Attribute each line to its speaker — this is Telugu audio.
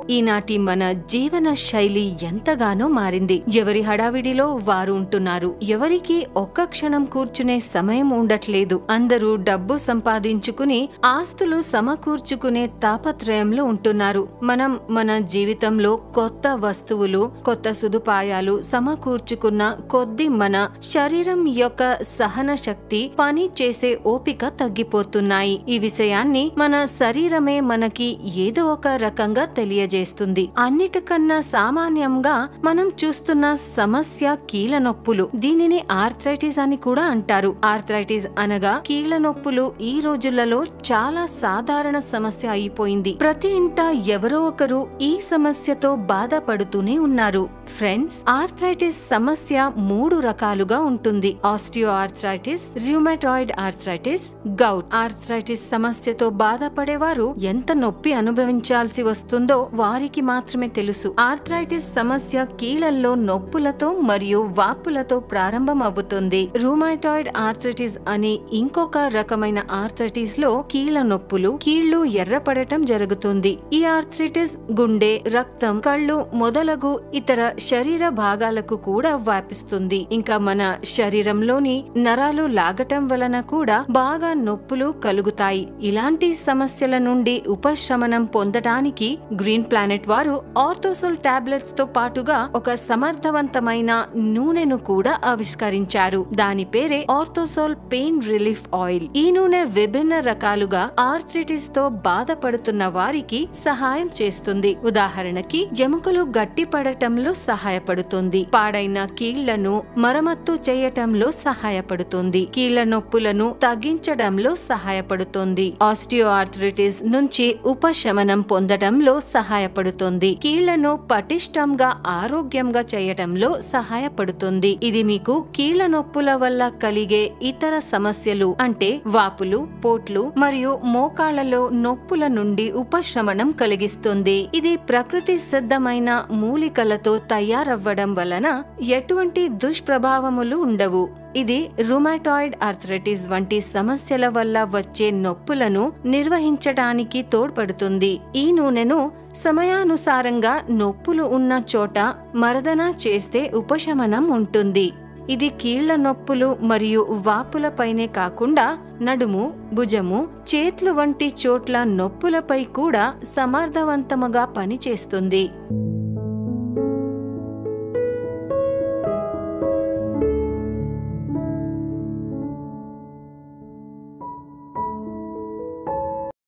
Speaker 1: ఈనాటి మన జీవన శైలి ఎంతగానో మారింది ఎవరి హడావిడిలో వారు ఉంటున్నారు ఎవరికి ఒక్క క్షణం కూర్చునే సమయం ఉండట్లేదు అందరూ డబ్బు సంపాదించుకుని ఆస్తులు సమకూర్చుకునే తాపత్రయంలో ఉంటున్నారు మనం మన జీవితంలో కొత్త వస్తువులు కొత్త సదుపాయాలు సమకూర్చుకున్న కొద్ది మన శరీరం యొక్క సహన శక్తి పని చేసే ఓపిక తగ్గిపోతున్నాయి ఈ విషయాన్ని మన శరీరమే మనకి ఏదో ఒక రకంగా తెలియజేస్తుంది అన్నిటికన్నా సామాన్యంగా మనం చూస్తున్న సమస్య కీళ్ళ నొప్పులు దీనిని ఆర్థరైటిస్ అని కూడా అంటారు ఆర్థరైటిస్ అనగా కీళ్ళ నొప్పులు ఈ రోజులలో చాలా సాధారణ సమస్య అయిపోయింది ప్రతి ఇంట ఎవరో ఒకరు ఈ సమస్యతో బాధపడుతూనే ఉన్నారు ఫ్రెండ్స్ ఆర్థరైటిస్ సమస్య మూడు రకాలుగా ఉంటుంది osteo arthritis rheumatoid arthritis gout arthritis సమస్యతో బాధపడేవారు ఎంత నొప్పి అనుభవించాల్సి వస్తుందో వారికి మాత్రమే తెలుసు ఆర్థరైటిస్ సమస్య కీళ్లలో నొప్పులతో మరియు వాపులతో ప్రారంభం అవుతుంది రూమాటాయిడ్ ఆర్థరైటిస్ అనే ఇంకొక రకమైన ఆర్థరైటిస్ లో కీళ్ల నొప్పులు కీళ్లు ఎర్రపడటం జరుగుతుంది ఈ ఆర్థరైటిస్ గుండె రక్తం కళ్ళు మొదలగు ఇతర శరీర భాగాలకు కూడా వ్యాపిస్తుంది ఇంకా మన శరీరంలోని నరాలు లాగటం వలన కూడా బాగా నొప్పులు కలుగుతాయి ఇలాంటి సమస్యల నుండి ఉపశమనం పొందడానికి గ్రీన్ ప్లానెట్ వారు ఆర్థోసోల్ టాబ్లెట్స్ తో పాటుగా ఒక సమర్థవంతమైన నూనెను కూడా ఆవిష్కరించారు దాని పేరే ఆర్థోసోల్ పెయిన్ రిలీఫ్ ఆయిల్ ఈ నూనె విభిన్న రకాలుగా ఆర్థరైటిస్ తో బాధపడుతున్న వారికి సహాయం చేస్తుంది ఉదాహరణకి ఎముకలు గట్టిపడటంలో సహాయపడుతుంది పాడైన కీళ్లను మరమ్మత్తు చేయటంలో సహాయపడుతుంది కీళ్ల నొప్పులను తగ్గించడంలో సహాయపడుతుంది ఆస్టియో ఆర్థరైటిస్ నుంచి ఉపశమనం పొందడంలో సహాయపడుతుంది కీళ్లను పటిష్టంగా ఆరోగ్యంగా చేయటంలో సహాయపడుతుంది ఇది మీకు కీళ్ల నొప్పుల వల్ల కలిగే ఇతర సమస్యలు అంటే వాపులు పోట్లు మరియు మోకాళ్లలో నొప్పుల నుండి ఉపశమనం కలిగిస్తుంది ఇది ప్రకృతి సిద్ధమైన మూలికలతో తయారవ్వడం వలన ఎటువంటి దుష్ప్రభావములు ఉండవు ఇది రుమాటాయిడ్ ఆర్థరైటిస్ వంటి సమస్యల వల్ల వచ్చే నొప్పులను నిర్వహించడానికి తోడ్పడుతుంది ఈ నూనెను సమయానుసారంగా నొప్పులు ఉన్న చోట మరదన చేస్తే ఉపశమనం ఉంటుంది ఇది కీళ్ల నొప్పులు మరియు వాపులపైనే కాకుండా నడుము భుజము చేతులు వంటి చోట్ల నొప్పులపై కూడా సమర్థవంతముగా పనిచేస్తుంది